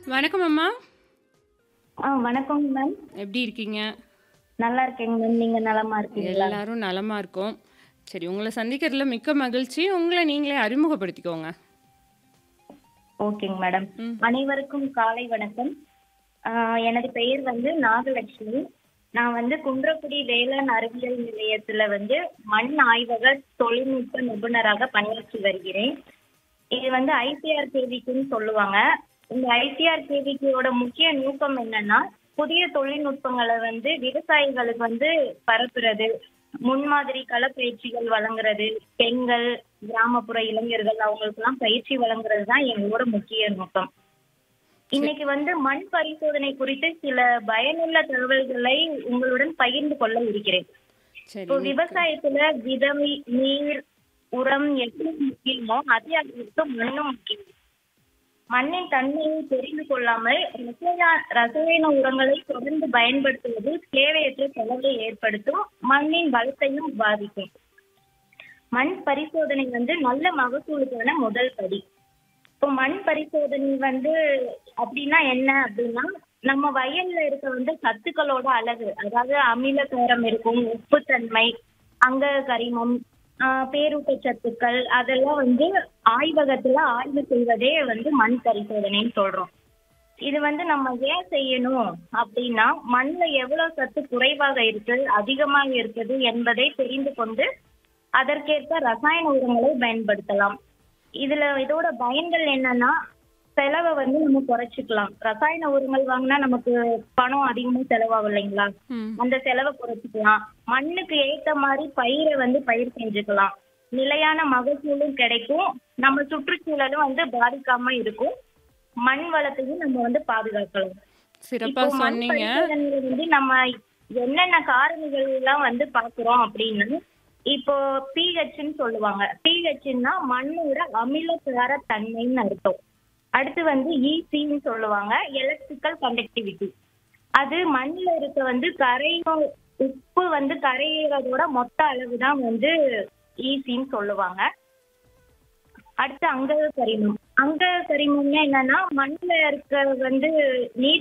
வணக்கம் அம்மா ஆ வணக்கம் மேம் எப்படி இருக்கீங்க நல்லா இருக்கேங்க மேம் நீங்க நலமா இருக்கீங்களா எல்லாரும் நலமா இருக்கோம் சரி உங்களை சந்திக்கிறதுல மிக்க மகிழ்ச்சி உங்களை நீங்களே அறிமுகப்படுத்திக்கோங்க ஓகேங்க மேடம் ம். அனைவருக்கும் காலை வணக்கம் ஆ, எனது பெயர் வந்து நாகலட்சுமி நான் வந்து குன்றக்குடி வேளாண் அறிவியல் நிலையத்துல வந்து மண் ஆய்வக தொழில்நுட்ப நிபுணராக பணியாற்றி வருகிறேன் இது வந்து ஐசிஆர் கேவிக்குன்னு சொல்லுவாங்க இந்த ஐசிஆர் கேவிக்கியோட முக்கிய நோக்கம் என்னன்னா புதிய தொழில்நுட்பங்களை வந்து விவசாயிகளுக்கு வந்து பரப்புறது முன்மாதிரி களப்பயிற்சிகள் வழங்குறது பெண்கள் கிராமப்புற இளைஞர்கள் அவங்களுக்கெல்லாம் பயிற்சி வழங்குறது தான் எங்களோட முக்கிய நோக்கம் இன்னைக்கு வந்து மண் பரிசோதனை குறித்து சில பயனுள்ள தகவல்களை உங்களுடன் பகிர்ந்து கொள்ள இருக்கிறேன் சரி இப்போ விவசாயத்துல விதம் நீர் உரம் எப்படி முக்கியமோ அதே அளவுக்கு மண்ணும் முக்கியம் மண்ணின் தன்மையை தெரிந்து கொள்ளாமல் ரசாய- ரசாயன உரங்களை தொடர்ந்து பயன்படுத்துவது தேவையற்ற செலவை ஏற்படுத்தும் மண்ணின் வளத்தையும் பாதிக்கும் மண் பரிசோதனை வந்து நல்ல மகசூலுக்கான முதல் படி இப்போ மண் பரிசோதனை வந்து அப்படின்னா என்ன அப்படின்னா நம்ம வயல்ல இருக்க வந்து சத்துக்களோட அளவு அதாவது அமிலகாரம் இருக்கும் உப்புத்தன்மை அங்க கரிமம் ஆஹ் பேரூட்டச் சத்துக்கள் அதெல்லாம் வந்து ஆய்வகத்துல ஆய்வு செய்வதே வந்து மண் பரிசோதனைன்னு சொல்றோம் இது வந்து நம்ம ஏன் செய்யணும் அப்படின்னா மண்ணுல எவ்வளவு சத்து குறைவாக இருக்கு அதிகமாக இருக்குது என்பதை தெரிந்து கொண்டு அதற்கேற்ப ரசாயன உரங்களை பயன்படுத்தலாம் இதுல இதோட பயன்கள் என்னன்னா செலவை வந்து நம்ம குறைச்சிக்கலாம் ரசாயன உரங்கள் வாங்கினா நமக்கு பணம் அதிகமா செலவாகும் இல்லைங்களா ம் அந்த செலவை குறைச்சிக்கலாம் மண்ணுக்கு ஏத்த மாதிரி பயிரை வந்து பயிர் செஞ்சுக்கலாம் நிலையான மகசூலும் கிடைக்கும் நம்ம சுற்றுச்சூழலும் வந்து பாதிக்காம இருக்கும் மண் வளத்தையும் நம்ம வந்து பாதுகாக்கலாம் சிறப்பா இப்போ மண் சொன்னீங்க பரிசோதனையில வந்து நம்ம என்னென்ன காரணிகள் எல்லாம் வந்து பாக்குறோம் அப்படின்னு இப்போ பிஹெச்னு சொல்லுவாங்க பிஹெச்னா மண்ணோட அமிலசார தன்மைன்னு அர்த்தம் அடுத்து வந்து ஈசின்னு சொல்லுவாங்க எலக்ட்ரிக்கல் கண்டக்டிவிட்டி அது மண்ணில் இருக்க வந்து கரையும் உப்பு வந்து கரையிறதோட மொத்த அளவு தான் வந்து ஈசின்னு சொல்லுவாங்க அடுத்து அங்க கரிமம் அங்க கரிமம்னா என்னன்னா மண்ணில் இருக்க வந்து நீர்